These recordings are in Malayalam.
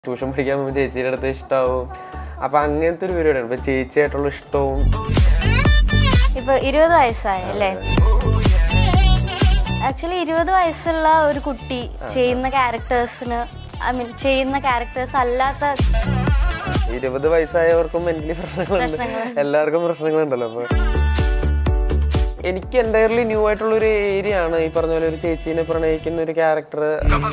ട്യൂഷൻ പഠിക്കാൻ പോകുമ്പോൾ ചേച്ചിയുടെ അടുത്ത് ഇഷ്ടമാവും അപ്പൊ അങ്ങനത്തെ ഒരു പരിപാടിയാണ് ഇപ്പൊ ചേച്ചിയായിട്ടുള്ള ഇഷ്ടവും ഇപ്പൊ ഇരുപത് വയസ്സായി അല്ലേ ആക്ച്വലി ഇരുപത് വയസ്സുള്ള ഒരു കുട്ടി ചെയ്യുന്ന ക്യാരക്ടേഴ്സിന് ഐ മീൻ ചെയ്യുന്ന ക്യാരക്ടേഴ്സ് അല്ലാത്ത ഇരുപത് വയസ്സായവർക്കും മെന്റലി പ്രശ്നങ്ങളുണ്ട് എല്ലാവർക്കും പ്രശ്നങ്ങളുണ്ടല്ലോ അപ്പൊ എനിക്ക് എൻ്റയർലി ന്യൂ ആയിട്ടുള്ള ഒരു ഏരിയ ആണ് ഈ പറഞ്ഞ പോലെ ഒരു ചേച്ചീനെ പ്രണയിക്കുന്ന ഒരു ക്യാരക്ടർ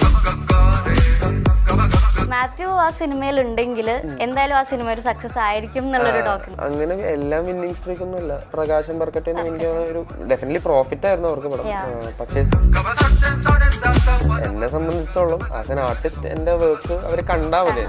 മാത്യു ആ സിനിമയിൽ ഉണ്ടെങ്കിൽ എന്തായാലും ആ സിനിമ ഒരു സക്സസ് ആയിരിക്കും എന്നുള്ളൊരു ടോക്ക് അങ്ങനെ എല്ലാം വിന്നിങ് സ്ട്രീക്ക് ഒന്നും അല്ല പ്രകാശം ബർക്കട്ടെ എന്ന് എനിക്ക് തോന്നുന്നു ഒരു ഡെഫിനറ്റ്ലി പ്രോഫിറ്റ് ആയിരുന്നു അവർക്ക് പടം Yeah. ആ, പക്ഷേ എന്നെ സംബന്ധിച്ചോളം ആസ് എൻ ആർട്ടിസ്റ്റ് എന്റെ വർക്ക് അവർ കണ്ടാൽ മതി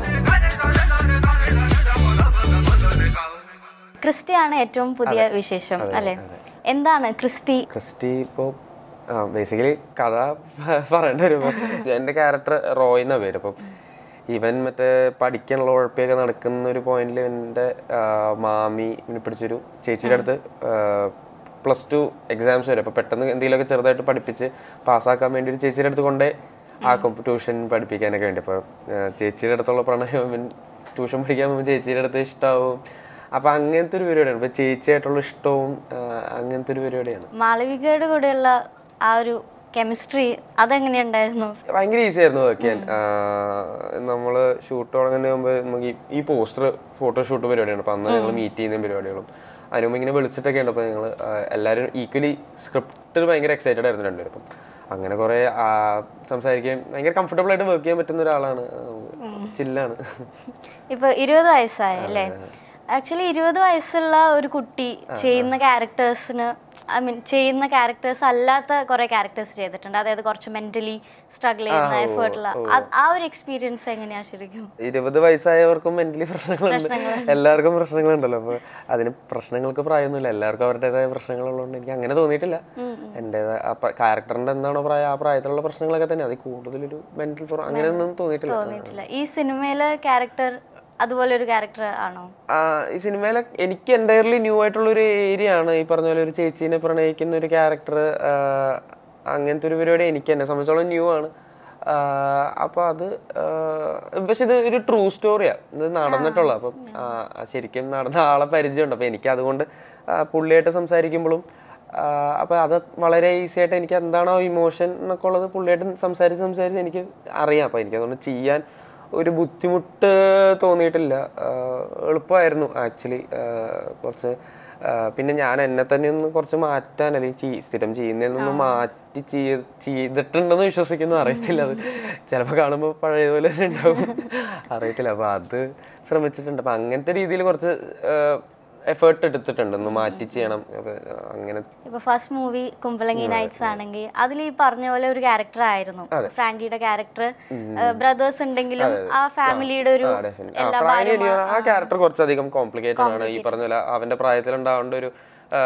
ക്രിസ്റ്റിയാണ് ഏറ്റവും പുതിയ വിശേഷം അല്ലെ എന്താണ് ക്രിസ്റ്റി ക്രിസ്റ്റി ഇപ്പോൾ ബേസിക്കലി കഥ പറയേണ്ടി വരുമ്പോൾ എൻ്റെ ക്യാരക്ടർ റോയ് എന്നാ പേര് അപ്പം ഇവൻ മറ്റേ പഠിക്കാനുള്ള ഉഴപ്പിയൊക്കെ നടക്കുന്ന ഒരു പോയിന്റിൽ എൻ്റെ മാമി ഇവനെ പിടിച്ചൊരു ചേച്ചിയുടെ അടുത്ത് പ്ലസ് ടു എക്സാംസ് വരും അപ്പോൾ പെട്ടെന്ന് എന്തെങ്കിലുമൊക്കെ ചെറുതായിട്ട് പഠിപ്പിച്ച് പാസ്സാക്കാൻ വേണ്ടി ഒരു ചേച്ചിയുടെ അടുത്ത് കൊണ്ടേ ആക്കും ട്യൂഷൻ പഠിപ്പിക്കാനൊക്കെ വേണ്ടി അപ്പോൾ ചേച്ചിയുടെ അടുത്തുള്ള പ്രണയം ഇവൻ ട്യൂഷൻ പഠിക്കാൻ പോകുമ്പോൾ ചേച്ചിയുടെ അടുത്ത് ഇഷ്ടമാവും അപ്പോൾ അങ്ങനത്തെ ഒരു പരിപാടിയാണ് ഇപ്പോൾ ചേച്ചിയായിട്ടുള്ള ഇഷ്ടവും ആ, അങ്ങനത്തെ ഒരു പരിപാടിയാണ് മാളവികയുടെ കൂടെയുള്ള ആ ഒരു കെമിസ്ട്രി അതെങ്ങനെയുണ്ടായിരുന്നു ഭയങ്കര ഈസി ആയിരുന്നു വർക്ക് ചെയ്യാൻ നമ്മൾ ഷൂട്ട് തുടങ്ങുന്നതിന് മുമ്പ് നമുക്ക് ഈ- ഈ പോസ്റ്റർ ഫോട്ടോഷൂട്ട് പരിപാടിയാണ് അപ്പോൾ അന്ന് ഞങ്ങൾ മീറ്റ് ചെയ്യുന്ന പരിപാടികളും അതിന് മുമ്പ് ഇങ്ങനെ വിളിച്ചിട്ടൊക്കെ ഉണ്ട് അപ്പോൾ ഞങ്ങൾ എല്ലാവരും ഈക്വലി സ്ക്രിപ്റ്റിൽ ഭയങ്കര എക്സൈറ്റഡ് ആയിരുന്നു രണ്ടുപേരും അപ്പം അങ്ങനെ കുറേ സംസാരിക്കുകയും ഭയങ്കര കംഫർട്ടബിൾ ആയിട്ട് വർക്ക് ചെയ്യാൻ പറ്റുന്ന ഒരാളാണ് ചില്ലാണ് ഇപ്പൊ ഇരുപത് വയസ്സായി അല്ലേ ആക്ച്വലി ഇരുപത് വയസ്സുള്ള ഒരു കുട്ടി ചെയ്യുന്ന ക്യാരക്ടേഴ്സിന് ഐ മീൻ ചെയ്യുന്ന ക്യാരക്ടേഴ്സ് അല്ലാത്ത കുറെ ക്യാരക്ടേഴ്സ് ചെയ്തിട്ടുണ്ട് അതായത് കുറച്ച് മെന്റലി സ്ട്രഗിൾ ചെയ്യുന്ന എഫേർട്ടുള്ള ആ ഒരു എക്സ്പീരിയൻസ് എങ്ങനെയാ ശരിക്കും ഇരുപത് വയസ്സായവർക്കും മെന്റലി പ്രശ്നങ്ങളുണ്ട് എല്ലാവർക്കും പ്രശ്നങ്ങളുണ്ടല്ലോ അപ്പൊ അതിന് പ്രശ്നങ്ങൾക്ക് പ്രായമൊന്നുമില്ല എല്ലാവർക്കും അവരുടേതായ പ്രശ്നങ്ങളുള്ളതുകൊണ്ട് എനിക്ക് അങ്ങനെ തോന്നിയിട്ടില്ല എൻ്റെതായ ക്യാരക്ടറിന്റെ എന്താണോ പ്രായം ആ പ്രായത്തിലുള്ള പ്രശ്നങ്ങളൊക്കെ തന്നെ അതിൽ കൂടുതലൊരു മെന്റൽ അങ്ങനെയൊന്നും തോന്നിയിട്ടില്ല തോന്നിയിട്ടില്ല ഈ സിനിമയിലെ ക്യാരക്ടർ അതുപോലെ ഒരു ക്യാരക്ടർ ആണോ ആ, ഈ സിനിമയിലെ എനിക്ക് എൻ്റയർലി ന്യൂ ആയിട്ടുള്ള ഒരു ഏരിയ ആണ് ഈ പറഞ്ഞ പോലെ ഒരു ചേച്ചീനെ പ്രണയിക്കുന്ന ഒരു ക്യാരക്ടർ അങ്ങനത്തെ ഒരു പരിപാടി എനിക്ക് എന്നെ സംബന്ധിച്ചോളം ന്യൂ ആണ് ആ, അപ്പൊ അത് ആ, പക്ഷെ ഇത് ഒരു ട്രൂ സ്റ്റോറിയാണ് ഇത് നടന്നിട്ടുള്ള അപ്പം ആ, ശരിക്കും നടന്ന ആളെ പരിചയമുണ്ട് അപ്പൊ എനിക്ക് അതുകൊണ്ട് ആ, പുള്ളിയായിട്ട് സംസാരിക്കുമ്പോഴും ആ, അപ്പൊ അത് വളരെ ഈസി ആയിട്ട് എനിക്ക് എന്താണോ ഇമോഷൻ എന്നൊക്കെ ഉള്ളത് പുള്ളിയായിട്ട് സംസാരിച്ച് സംസാരിച്ച് എനിക്ക് അറിയാം അപ്പൊ എനിക്ക് അതുകൊണ്ട് ചെയ്യാൻ ഒരു ബുദ്ധിമുട്ട് തോന്നിയിട്ടില്ല ആഹ് എളുപ്പമായിരുന്നു ആക്ച്വലി കുറച്ച് ആഹ് പിന്നെ ഞാൻ എന്നെ തന്നെ ഒന്ന് കുറച്ച് മാറ്റാൻ അല്ലെങ്കിൽ ചെയ്- സ്ഥിരം ചെയ്യുന്നതിൽ നിന്ന് മാറ്റി ചെയ്- ചെയ്തിട്ടുണ്ടെന്ന് വിശ്വസിക്കുന്നു അറിയത്തില്ല അത് ചിലപ്പോൾ കാണുമ്പോൾ പഴയതുപോലെ തന്നെ ഉണ്ടാവും അറിയത്തില്ല അപ്പോൾ അത് ശ്രമിച്ചിട്ടുണ്ട് അപ്പം അങ്ങനത്തെ രീതിയിൽ കുറച്ച് എഫേർട്ട് എടുത്തിട്ടുണ്ട് ഒന്ന് മാറ്റി ചെയ്യണം അപ്പൊ അങ്ങനെ ഇപ്പൊ ഫസ്റ്റ് മൂവി കുമ്പളങ്ങി നൈറ്റ്സ് ആണെങ്കിൽ അതിൽ ഈ പറഞ്ഞ പോലെ ഒരു ക്യാരക്ടർ ആയിരുന്നു ഫ്രാങ്കിയുടെ ക്യാരക്ടർ ബ്രദേഴ്സ് ഉണ്ടെങ്കിലും ആ ഫാമിലിയുടെ ഒരു ആ, definitely. ആ, ഫ്രാങ്ക് എനിക്ക് തോന്നുന്നു ആ ക്യാരക്ടർ കുറച്ചധികം കോംപ്ലിക്കേറ്റഡ് ആണ് ഈ പറഞ്ഞ പോലെ അവന്റെ പ്രായത്തിൽ ഉണ്ടാവേണ്ട ഒരു ആ,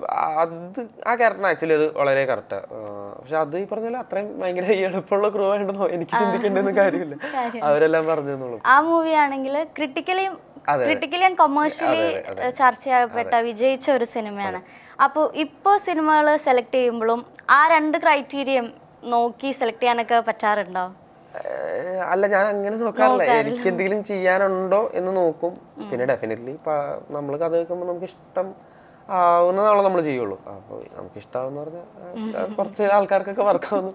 അത് ആ ക്യാരക്ടർ ആക്ച്വലി അത് വളരെ കറക്റ്റാ പക്ഷെ അത് ഈ പറഞ്ഞ പോലെ അത്രയും ഭയങ്കര എളുപ്പമുള്ള ക്രൂ ആയിട്ടൊന്നും എനിക്ക് ചിന്തിക്കേണ്ടെന്ന് കാര്യമില്ല അവരെല്ലാം പറഞ്ഞു തന്നുള്ളൂ ആ മൂവി ആണെങ്കിൽ ക്രിട്ടിക്കലി ക്രിട്ടിക്കലി ആൻഡ് കൊമേഴ്ഷ്യലി ചർച്ച ചെയ്യപ്പെട്ട വിജയിച്ച ഒരു സിനിമയാണ് അപ്പോൾ ഇപ്പോൾ സിനിമകൾ സെലക്ട് ചെയ്യുമ്പോഴും ആ രണ്ട് ക്രൈറ്റീരിയം നോക്കി സെലക്ട് ചെയ്യാനൊക്കെ പറ്റാറുണ്ടോ ഏഹ് അല്ല ഞാൻ അങ്ങനെ നോക്കാറില്ല എനിക്ക് എന്തെങ്കിലും ചെയ്യാനുണ്ടോ എന്ന് നോക്കും പിന്നെ ഡെഫിനറ്റ്ലി നമ്മൾ കഥ കേൾക്കുമ്പോൾ നമുക്ക് ഇഷ്ടം ആവുന്നതാണല്ലോ നമ്മൾ ചെയ്യുള്ളൂ അപ്പോൾ നമുക്ക് ഇഷ്ടമാവെന്ന് പറഞ്ഞാൽ കുറച്ച് ആൾക്കാർക്കൊക്കെ വർക്കാവുന്നു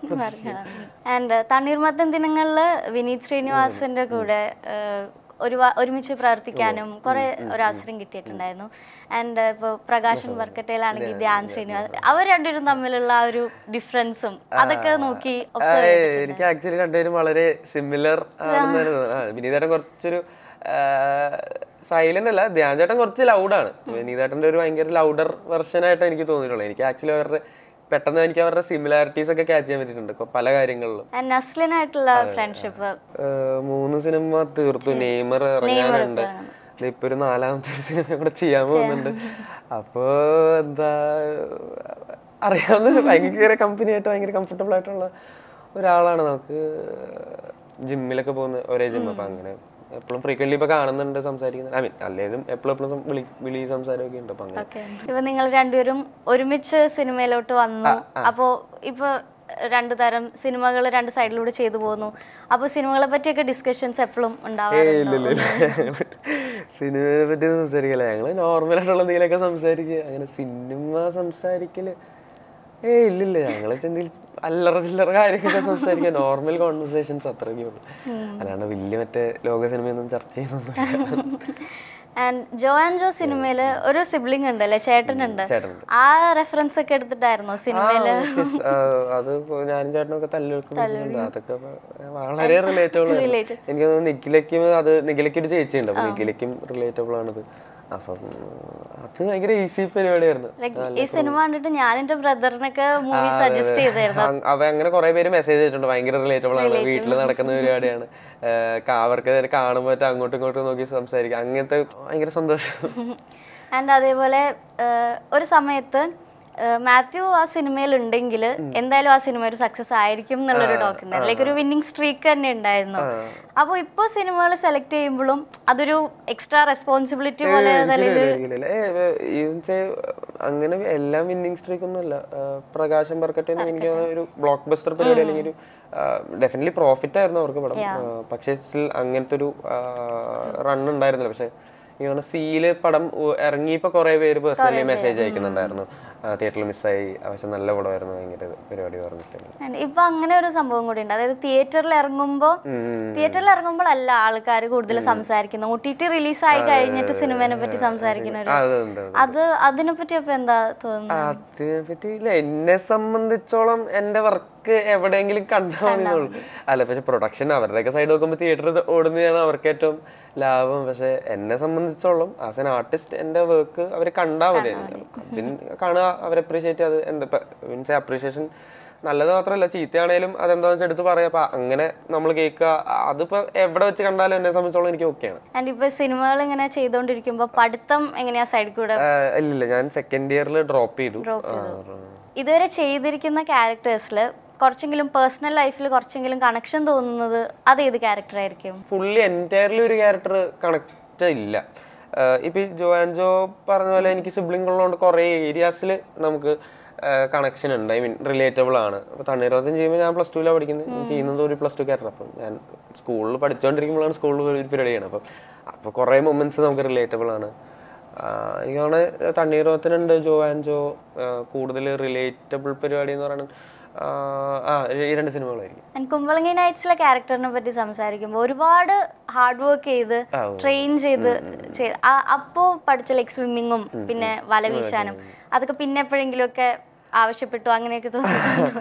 ആൻഡ് തണ്ണീർമത്തൻ ദിനങ്ങളിൽ വിനീത് ശ്രീനിവാസന്റെ കൂടെ ഏഹ്, ഒരു വ- ഒരുമിച്ച് പ്രവർത്തിക്കാനും കുറെ ഒരു അവസരം കിട്ടിയിട്ടുണ്ടായിരുന്നു ആൻഡ് ഇപ്പോൾ പ്രകാശൻ വർക്കട്ടയിലാണെങ്കിൽ ധ്യാൻ ശ്രീനിവാസ് അവർ രണ്ടുപേരും തമ്മിലുള്ള ആ ഒരു ഡിഫറൻസും അതൊക്കെ നോക്കി ഒബ്സർവ് ഏയ്, എനിക്ക് ആക്ച്വലി രണ്ടുപേരും വളരെ സിമിലർ ആണെന്ന് വിനീതേട്ടൻ കുറച്ചൊരു സൈലന്റ് അല്ല ധ്യാൻ ചേട്ടൻ കുറച്ച് ലൗഡാണ് വിനീതേട്ടന്റെ ഒരു ഭയങ്കര ലൗഡർ വെർഷൻ ആയിട്ട് എനിക്ക് തോന്നിയിട്ടുള്ളത് എനിക്ക് ആക്ച്വലി അവരുടെ പെട്ടെന്ന് എനിക്ക് അവരുടെ സിമിലാരിറ്റീസ് ഒക്കെ ക്യാച്ച് ചെയ്യാൻ പറ്റിയിട്ടുണ്ട് ഇപ്പൊ പല കാര്യങ്ങളിലും ആൻഡ് നസ്ലിനായിട്ടുള്ള ഫ്രണ്ട്ഷിപ്പ് ഏഹ്, മൂന്ന് സിനിമ തീർത്തു നെയ്മർ ഇറങ്ങാനുണ്ട് ഇപ്പൊ ഒരു നാലാമത്തെ ഒരു സിനിമ കൂടെ ചെയ്യാൻ പോകുന്നുണ്ട് അപ്പോ എന്താ അറിയാവുന്ന ഭയങ്കര കമ്പനി ആയിട്ട് ഭയങ്കര കംഫർട്ടബിൾ ആയിട്ടുള്ള ഒരാളാണ് നമുക്ക് ജിമ്മിലൊക്കെ പോകുന്ന ഒരേ ജിം അപ്പൊ അങ്ങനെ എപ്പോഴും ഫ്രീക്വന്റ്ലി ഇപ്പൊ കാണുന്നുണ്ട് സംസാരിക്കുന്നത് ഐ മീൻ അല്ലേലും എപ്പോഴും എപ്പോഴും വിളി വിളി സംസാരമൊക്കെ ഉണ്ട് അപ്പൊ അങ്ങനെ ഓക്കെ ഇപ്പൊ നിങ്ങൾ രണ്ടുപേരും ഒരുമിച്ച് സിനിമയിലോട്ട് വന്നു അപ്പോ ഇപ്പൊ രണ്ട് തരം സിനിമകൾ രണ്ട് സൈഡിലൂടെ ചെയ്തു പോകുന്നു അപ്പോൾ സിനിമകളെ പറ്റിയൊക്കെ ഡിസ്കഷൻസ് എപ്പോഴും ഉണ്ടാവാറുണ്ട് ഇല്ല ഇല്ല സിനിമയെ പറ്റി സംസാരിക്കല ഞങ്ങള് നോർമൽ ആയിട്ടുള്ള എന്തെങ്കിലുമൊക്കെ സംസാരിക്കുക അങ്ങനെ സിനിമ സംസാരിക്കല് ഏ ഇല്ലില്ല ഞങ്ങള് എന്തെങ്കിലും അല്ലറ ചില്ലറ കാര്യങ്ങളൊക്കെ സംസാരിക്കുക നോർമൽ കോൺവെർസേഷൻസ് അത്രയൊക്കെ ഉള്ളൂ അല്ലാണ്ട് വലിയ മറ്റേ ലോക സിനിമയൊന്നും ചർച്ച ചെയ്യുന്നൊന്നും ആൻഡ് ജോ ആൻഡ് ജോ സിനിമയിൽ ഒരു സിബ്ലിംഗ് ഉണ്ട് അല്ലേ ചേട്ടനുണ്ട് ചേട്ടനുണ്ട്. ആ റെഫറൻസ് ഒക്കെ എടുത്തിട്ടായിരുന്നോ ആ, സിനിമയില് yes, ആ, അത് ഇപ്പൊ ഞാനും ചേട്ടനൊക്കെ തല്ലുവെക്കും അതൊക്കെ ഇപ്പൊ വളരെ റിലേറ്റബിൾ എനിക്ക് തോന്നുന്നു നിഖിലയ്ക്കും അത് നിഖിലയ്ക്ക് ഒരു ചേച്ചിയുണ്ട് അപ്പൊ നിഖിലയ്ക്കും റിലേറ്റബിൾ ആണത് അപ്പം അത് ഭയങ്കര ഈസി പരിപാടിയായിരുന്നു ലൈക്ക് ഈ സിനിമ കണ്ടിട്ട് ഞാൻ എന്റെ ബ്രദറിനൊക്കെ മൂവി സജസ്റ്റ് ചെയ്തായിരുന്നു അങ് അവ അങ്ങനെ കുറെ പേര് മെസ്സേജ് ചെയ്തിട്ടുണ്ട് ഭയങ്കര റിലേറ്റബിൾ ആണ് വീട്ടിൽ നടക്കുന്ന പരിപാടിയാണ് ഏഹ് കാ- അവർക്ക് അതിനെ കാണുമ്പോൾ മറ്റേ അങ്ങോട്ടും ഇങ്ങോട്ടും നോക്കി സംസാരിക്കാം അങ്ങനത്തെ ഭയങ്കര സന്തോഷം ആൻഡ് അതേപോലെ ഏഹ്, ഒരു സമയത്ത് ഏഹ്, മാത്യു ആ സിനിമയിൽ ഉണ്ടെങ്കിൽ എന്തായാലും ആ സിനിമ ഒരു സക്സസ് ആയിരിക്കും എന്നുള്ളൊരു ടോക്ക് ഉണ്ടായിരുന്നു ലൈക്ക് ഒരു വിന്നിങ് സ്ട്രീക്ക് തന്നെ ഉണ്ടായിരുന്നു അപ്പോൾ ഇപ്പോൾ സിനിമകൾ സെലക്ട് ചെയ്യുമ്പോഴും അതൊരു എക്സ്ട്രാ റെസ്പോൺസിബിലിറ്റി പോലെ ഒരിക്കലും ഇല്ല, ഒരിക്കലും ഇല്ല. ഏ, ഏ, even say, അങ്ങനെ എല്ലാം വിന്നിങ് സ്ട്രീക്ക് ഒന്നും അല്ല ആ, പ്രകാശം പറക്കട്ടെ എന്ന് എനിക്ക് തോന്നുന്നു ഒരു ബ്ലോക്ക് ബസ്റ്റർ പരിപാടി അല്ലെങ്കിൽ ഒരു ഡെഫിനറ്റ്ലി പ്രോഫിറ്റ് ആയിരുന്നു അവർക്ക് പടം ആ, പക്ഷേ സ്റ്റിൽ അങ്ങനത്തെ ഒരു റൺ ഉണ്ടായിരുന്നില്ല പക്ഷെ ഈ പറഞ്ഞ സീല് പടം ഉ- ഇറങ്ങിയപ്പോ കുറെ പേര് പേഴ്സണലി മെസ്സേജ് അയക്കുന്നുണ്ടായിരുന്നു തിയേറ്ററിൽ മിസ്സായി പക്ഷെ നല്ല പടമായിരുന്നു ഭയങ്കര പരിപാടി പറഞ്ഞിട്ട് And ഇപ്പൊ അങ്ങനെ ഒരു സംഭവം കൂടി ഉണ്ട് അതായത് തിയേറ്ററിൽ ഇറങ്ങുമ്പോൾ തിയേറ്ററിൽ ഇറങ്ങുമ്പോഴല്ല ആൾക്കാർ കൂടുതൽ സംസാരിക്കുന്നത് ഒ ടി ടി റിലീസ് ആയി കഴിഞ്ഞിട്ട് സിനിമനെ പറ്റി സംസാരിക്കുന്ന ഒരു അത് ഉണ്ട് അത് അതിനെ പറ്റി അപ്പൊ എന്താ തോന്നുന്നത് അതിനെ പറ്റി ഇല്ല എന്നെ സംബന്ധിച്ചോളം എന്റെ വർക്ക് എവിടെയെങ്കിലും കണ്ടാൽ മതിയുള്ളൂ അല്ല പക്ഷെ പ്രൊഡക്ഷൻ അവരുടെയൊക്കെ സൈഡ് നോക്കുമ്പോൾ തിയേറ്ററിൽ ഓടുന്നതാണ് അവർക്ക് ഏറ്റവും ലാഭം പക്ഷെ എന്നെ സംബന്ധിച്ചോളം ആസ് എൻ ആർട്ടിസ്റ്റ് എന്റെ വർക്ക് അവർ കണ്ടാൽ മതി അതിന് കാണുക അവർ അപ്രീഷിയേറ്റ് അത് എന്താ മീൻസ് അപ്രീഷിയേഷൻ നല്ലത് മാത്രമല്ല ചീത്തയാണേലും അതെന്താണെന്ന് വെച്ചാൽ എടുത്ത് പറയാം അപ്പൊ അങ്ങനെ നമ്മൾ കേൾക്കുക അതിപ്പോ എവിടെ വെച്ച് കണ്ടാലും എന്നെ സംബന്ധിച്ചോളം എനിക്ക് ഓക്കെയാണ് ആൻഡ് ഇപ്പൊ സിനിമകൾ ഇങ്ങനെ ചെയ്തോണ്ടിരിക്കുമ്പോ പഠിത്തം എങ്ങനെയാ സൈഡിൽ കൂടെ ഇല്ലില്ല ഞാൻ സെക്കൻഡ് ഇയറിൽ ഡ്രോപ്പ് ചെയ്തു ആ, ഇതുവരെ ചെയ്തിരിക്കുന്ന ക്യാരക്ടേഴ്സിൽ കുറച്ചെങ്കിലും പേഴ്സണൽ ലൈഫിൽ കുറച്ചെങ്കിലും കണക്ഷൻ തോന്നുന്നത് അത് ഏത് ക്യാരക്ടർ ആയിരിക്കും ഫുള്ളി എൻറ്റയർലി ഒരു ക്യാരക്ടർ കണക്റ്റ് ഇല്ല ആഹ് ഇപ്പൊ ഈ ജോ ആൻഡ് ജോ പറഞ്ഞ പോലെ എനിക്ക് സിബ്ലിംഗ് ഉള്ളതുകൊണ്ട് കുറേ ഏരിയാസിൽ നമുക്ക് കണക്ഷൻ ഉണ്ട് ഐ മീൻ റിലേറ്റബിൾ ആണ് അപ്പോൾ തണ്ണീരോധം ചെയ്യുമ്പോൾ ഞാൻ പ്ലസ് ടുവിലാണ് പഠിക്കുന്നത് ഞാൻ ചെയ്യുന്നത് ഒരു പ്ലസ് ടു ക്യാരക്ടർ അപ്പം ഞാൻ സ്കൂളിൽ പഠിച്ചുകൊണ്ടിരിക്കുമ്പോഴാണ് സ്കൂളിൽ ഒരു പരിപാടി ചെയ്യണം അപ്പം അപ്പോൾ കുറേ മൊമെന്റ്സ് നമുക്ക് റിലേറ്റബിൾ ആണ് ആഹ് എനിക്ക് തോന്നുന്നത് തണ്ണീരോധത്തിനുണ്ട് ജോ ആൻഡ് ജോ കൂടുതൽ റിലേറ്റബിൾ പരിപാടി എന്ന് പറയുന്നത് ആഹ് ആ ഈ രണ്ട് സിനിമകളായിരിക്കും ആൻഡ് കുമ്പളങ്ങി നൈറ്റ്സിലെ ക്യാരക്ടറിനെ പറ്റി സംസാരിക്കുമ്പോൾ ഒരുപാട് ഹാർഡ് വർക്ക് ചെയ്ത് ട്രെയിൻ ചെയ്ത് ചെയ്ത് ആ- അപ്പോ പഠിച്ച ലൈക്ക് സ്വിമ്മിങ്ങും പിന്നെ വല വീശാനും അതൊക്കെ പിന്നെ എപ്പോഴെങ്കിലും ഒക്കെ ആവശ്യപ്പെട്ടു അങ്ങനെയൊക്കെ തോന്നുന്നു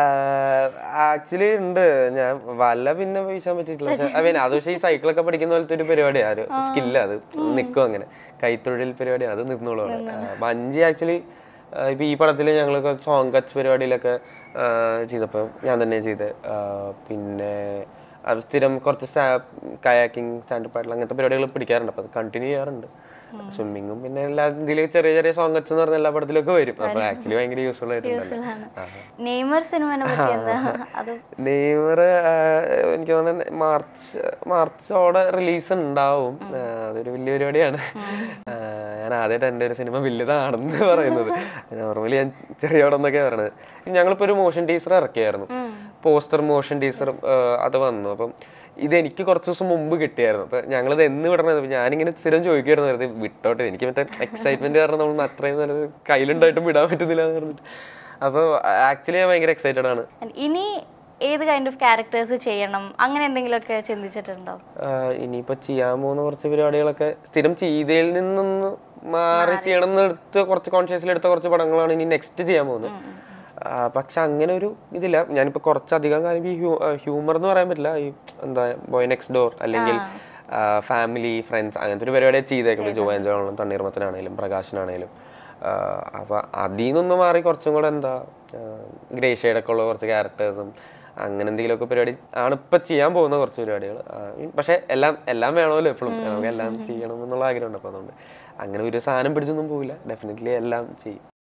ആക്ച്വലി ഉണ്ട് ഞാൻ വല പിന്നെ വീശാൻ പറ്റിയിട്ടില്ല പക്ഷെ ഐ മീൻ അത് പക്ഷേ ഈ സൈക്കിളൊക്കെ പഠിക്കുന്ന പോലത്തെ ഒരു പരിപാടിയാണ് ഒരു സ്കില്ല അത് നിൽക്കും അങ്ങനെ കൈത്തൊഴിൽ പരിപാടിയാണ് അത് നിന്നോളൂ ബഞ്ചി ആക്ച്വലി ഇപ്പൊ ഈ പടത്തിൽ ഞങ്ങളൊക്കെ സോങ് കച്ച് പരിപാടിയിലൊക്കെ ആ, ചെയ്തപ്പോ ഞാൻ തന്നെ ചെയ്ത് ആ, പിന്നെ അത് സ്ഥിരം കുറച്ച് കയാക്കിംഗ് സ്റ്റാൻഡ് പാട്ടിൽ അങ്ങനത്തെ പരിപാടികൾ പിടിക്കാറുണ്ട് അപ്പൊ അത് കണ്ടിന്യൂ ചെയ്യാറുണ്ട് സ്വിമ്മിങ്ങും പിന്നെ എല്ലാ ഇതിലും ചെറിയ ചെറിയ സോങ് കട്സ് എന്ന് പറഞ്ഞ എല്ലാ പടത്തിലൊക്കെ വരും അപ്പൊ ആക്ച്വലി ഭയങ്കര യൂസ്ഫുൾ ആയിട്ടുണ്ടല്ലോ നെയ്മർ സിനിമനെ പറ്റി എന്താ അത് നെയ്മർ എനിക്ക് തോന്നുന്നത് മാർച്ച് മാർച്ചോടെ റിലീസ് ഉണ്ടാവും ആ, അതൊരു വലിയ പരിപാടിയാണ് ആ, ഞാൻ ആദ്യമായിട്ട് എൻ്റെ ഒരു സിനിമ വലുതാണെന്ന് പറയുന്നത് നോർമലി ഞാൻ ചെറിയോടെന്നൊക്കെ പറയണത് ഞങ്ങളിപ്പോൾ ഒരു മോഷൻ ടീസർ ഇറക്കിയായിരുന്നു പോസ്റ്റർ മോഷൻ ടീസർ അത് വന്നു അപ്പം ഇത് എനിക്ക് കുറച്ച് ദിവസം മുമ്പ് കിട്ടിയായിരുന്നു അപ്പൊ ഞങ്ങളിത് എന്ന് വിടണത് അപ്പൊ ഞാനിങ്ങനെ സ്ഥിരം ചോദിക്കുമായിരുന്നു വെറുതെ വിട്ടോട്ടെ എനിക്ക് മറ്റേ എക്സൈറ്റ്മെന്റ് കാരണം നമ്മൾ അത്രയും നല്ലത് കയ്യിലുണ്ടായിട്ടും വിടാൻ പറ്റുന്നില്ല എന്ന് പറഞ്ഞിട്ട് അപ്പോൾ ആക്ച്വലി ഞാൻ ഭയങ്കര എക്സൈറ്റഡ് ആണ് And ഇനി ഏത് കൈൻഡ് ഓഫ് ക്യാരക്ടേഴ്സ് ചെയ്യണം അങ്ങനെ എന്തെങ്കിലുമൊക്കെ ചിന്തിച്ചിട്ടുണ്ടോ ആഹ് ഇനിയിപ്പോ ചെയ്യാൻ പോകുന്ന കുറച്ച് പരിപാടികളൊക്കെ സ്ഥിരം ചെയ്തതിൽ നിന്നൊന്ന് മാറി ചെയ്യണം എന്നെടുത്ത് കുറച്ച് കോൺഷ്യസിൽ എടുത്ത കുറച്ച് പടങ്ങളാണ് ഇനി നെക്സ്റ്റ് ചെയ്യാൻ പോകുന്നത് ആഹ് പക്ഷെ അങ്ങനെ ഒരു ഇതില്ല ഞാനിപ്പോ കുറച്ചധികം കാലം ഈ ഹ്യൂമർ എന്ന് പറയാൻ പറ്റില്ല ഈ എന്താ ബോയ് നെക്സ്റ്റ് ഡോർ അല്ലെങ്കിൽ ഫാമിലി ഫ്രണ്ട്സ് അങ്ങനത്തെ ഒരു പരിപാടി ചെയ്തേക്കുന്നത് ജോ ആൻഡ് ജോ ആണെങ്കിലും തണ്ണീർമത്തനാണേലും പ്രകാശനാണേലും ആഹ് അപ്പൊ അതിൽ നിന്നൊന്ന് മാറി കുറച്ചും കൂടെ എന്താ ഗ്രേ ഷെയ്ഡൊക്കെ ഉള്ള കുറച്ച് ക്യാരക്ടേഴ്സും അങ്ങനെ എന്തെങ്കിലുമൊക്കെ പരിപാടി ആണ് ഇപ്പൊ ചെയ്യാൻ പോകുന്ന കുറച്ച് പരിപാടികൾ പക്ഷെ എല്ലാം എല്ലാം വേണമല്ലോ എപ്പോഴും നമുക്ക് എല്ലാം ചെയ്യണം എന്നുള്ള ആഗ്രഹമുണ്ട് അപ്പൊ അതുകൊണ്ട് അങ്ങനെ ഒരു സാധനം പിടിച്ചൊന്നും പോവില്ല ഡെഫിനറ്റ്ലി എല്ലാം ചെയ്യും